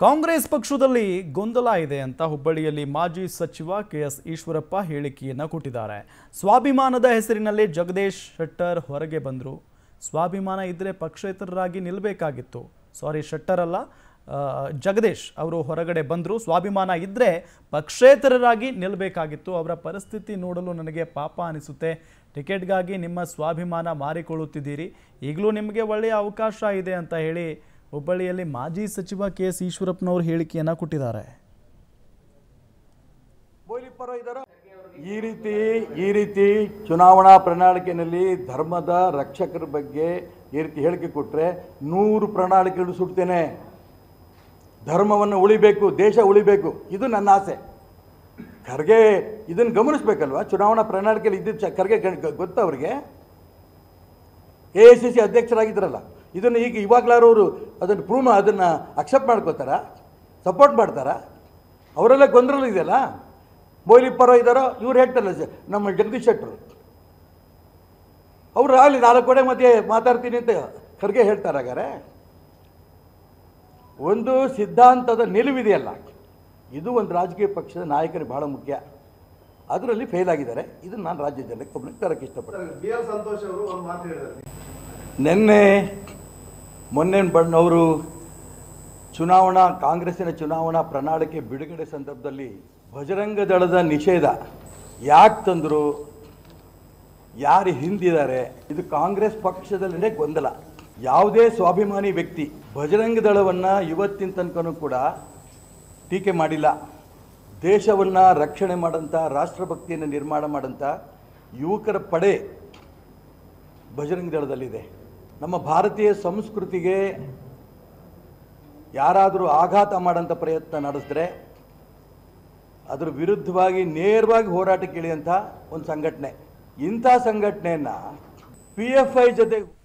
ಕಾಂಗ್ರೆಸ್ ಪಕ್ಷದಲ್ಲಿ ಗೊಂದಲ ಇದೆ ಅಂತ ಹುಬ್ಬಳ್ಳಿಯಲ್ಲಿ ಮಾಜಿ ಸಚಿವ ಕೆ ಎಸ್ ಈಶ್ವರಪ್ಪ ಹೇಳಿಕೆಯನ್ನು ಕೊಟ್ಟಿದ್ದಾರೆ ಸ್ವಾಭಿಮಾನದ ಹೆಸರಿನಲ್ಲಿ ಜಗದೀಶ್ ಶೆಟ್ಟರ್ ಹೊರಗೆ ಬಂದರು ಸ್ವಾಭಿಮಾನ ಇದ್ದರೆ ಪಕ್ಷೇತರರಾಗಿ ನಿಲ್ಲಬೇಕಾಗಿತ್ತು ಸಾರಿ ಶೆಟ್ಟರ್ ಅಲ್ಲ ಆ, ಜಗದೀಶ್ ಅವರು ಹೊರಗಡೆ ಬಂದರು ಸ್ವಾಭಿಮಾನ ಇದ್ದರೆ ಪಕ್ಷೇತರರಾಗಿ ನಿಲ್ಲಬೇಕಾಗಿತ್ತು ಅವರ ಪರಿಸ್ಥಿತಿ ನೋಡಲು ನನಗೆ ಪಾಪ ಅನಿಸುತ್ತೆ ಟಿಕೆಟ್ಗಾಗಿ ನಿಮ್ಮ ಸ್ವಾಭಿಮಾನ ಮಾರಿಕೊಳ್ಳುತ್ತಿದ್ದೀರಿ ಈಗಲೂ ನಿಮಗೆ ಒಳ್ಳೆಯ ಅವಕಾಶ ಇದೆ ಅಂತ ಹೇಳಿ ಹುಬ್ಬಳ್ಳಿಯಲ್ಲಿ ಮಾಜಿ ಸಚಿವ ಕೆ ಎಸ್ ಈಶ್ವರಪ್ಪನವರು ಹೇಳಿಕೆಯನ್ನು ಕೊಟ್ಟಿದ್ದಾರೆ ಈ ರೀತಿ ಈ ರೀತಿ ಚುನಾವಣಾ ಪ್ರಣಾಳಿಕೆಯಲ್ಲಿ ಧರ್ಮದ ರಕ್ಷಕರ ಬಗ್ಗೆ ಈ ರೀತಿ ಹೇಳಿಕೆ ಕೊಟ್ಟರೆ ನೂರು ಪ್ರಣಾಳಿಕೆಗಳು ಸುಡ್ತೇನೆ ಧರ್ಮವನ್ನು ಉಳಿಬೇಕು ದೇಶ ಉಳಿಬೇಕು ಇದು ನನ್ನ ಆಸೆ ಖರ್ಗೆ ಇದನ್ನು ಗಮನಿಸ್ಬೇಕಲ್ವಾ ಚುನಾವಣಾ ಪ್ರಣಾಳಿಕೆಯಲ್ಲಿ ಇದ್ದಿದ್ದು ಚ- ಖರ್ಗೆ ಗ- ಗೊತ್ತಾ ಅವರಿಗೆ ಎ ಐ ಸಿ ಸಿ ಅಧ್ಯಕ್ಷರಾಗಿದ್ರಲ್ಲ ಇದನ್ನು ಈಗ ಇವಾಗಲಾರು ಅವರು ಅದನ್ನು ಪ್ರೂವ್ ಅದನ್ನು ಅಕ್ಸೆಪ್ಟ್ ಮಾಡ್ಕೋತಾರಾ ಸಪೋರ್ಟ್ ಮಾಡ್ತಾರಾ ಅವರೆಲ್ಲ ಗೊಂದಲ ಇದೆಯಲ್ಲ ಮೊಯ್ಲಿ ಪರ ಇದ್ದಾರೋ ಇವ್ರು ಹೇಳ್ತಾರಲ್ಲ ಸರ್ ನಮ್ಮ ಜಗದೀಶ್ ಶೆಟ್ಟರು ಅವರು ಆಗಲಿ ನಾಲ್ಕು ಕಡೆ ಮಧ್ಯೆ ಮಾತಾಡ್ತೀನಿ ಅಂತ ಖರ್ಗೆ ಹೇಳ್ತಾರೆ ಹಾಗಾರೆ ಒಂದು ಸಿದ್ಧಾಂತದ ನಿಲುವಿದೆಯಲ್ಲ ಇದು ಒಂದು ರಾಜಕೀಯ ಪಕ್ಷದ ನಾಯಕರಿಗೆ ಬಹಳ ಮುಖ್ಯ ಅದರಲ್ಲಿ ಫೇಲ್ ಆಗಿದ್ದಾರೆ ಇದನ್ನು ನಾನು ರಾಜ್ಯ ಜನಕ್ಕೆ ಗಮನಕ್ಕೆ ತರಕ್ಕೆ ಇಷ್ಟಪಡ್ತೀನಿ ಬಿ ಎಲ್ ಸಂತೋಷ್ ಅವರು ಒಂದು ಮಾತು ಹೇಳಿದ್ದಾರೆ ನಿನ್ನೆ ಮೊನ್ನೆ ಬಣ್ಣವರು ಚುನಾವಣಾ ಕಾಂಗ್ರೆಸ್ಸಿನ ಚುನಾವಣಾ ಪ್ರಣಾಳಿಕೆ ಬಿಡುಗಡೆ ಸಂದರ್ಭದಲ್ಲಿ ಬಜರಂಗ ದಳದ ನಿಷೇಧ ಯಾಕೆ ತಂದರು ಯಾರು ಹಿಂದಿದ್ದಾರೆ ಇದು ಕಾಂಗ್ರೆಸ್ ಪಕ್ಷದಲ್ಲೇ ಗೊಂದಲ ಯಾವುದೇ ಸ್ವಾಭಿಮಾನಿ ವ್ಯಕ್ತಿ ಬಜರಂಗ ದಳವನ್ನು ಇವತ್ತಿನ ತನಕನೂ ಕೂಡ ಟೀಕೆ ಮಾಡಿಲ್ಲ ದೇಶವನ್ನು ರಕ್ಷಣೆ ಮಾಡೋಂಥ ರಾಷ್ಟ್ರಭಕ್ತಿಯನ್ನು ನಿರ್ಮಾಣ ಮಾಡೋಂಥ ಯುವಕರ ಪಡೆ ಬಜರಂಗ ದಳದಲ್ಲಿದೆ ನಮ್ಮ ಭಾರತೀಯ ಸಂಸ್ಕೃತಿಗೆ ಯಾರಾದರೂ ಆಘಾತ ಮಾಡೋಂಥ ಪ್ರಯತ್ನ ನಡೆಸಿದ್ರೆ ಅದರ ವಿರುದ್ಧವಾಗಿ ನೇರವಾಗಿ ಹೋರಾಟಕ್ಕೆ ಇಳಿಯಂಥ ಒಂದು ಸಂಘಟನೆ ಇಂಥ ಸಂಘಟನೆಯನ್ನು ಪಿ ಎಫ್ ಐ ಜೊತೆ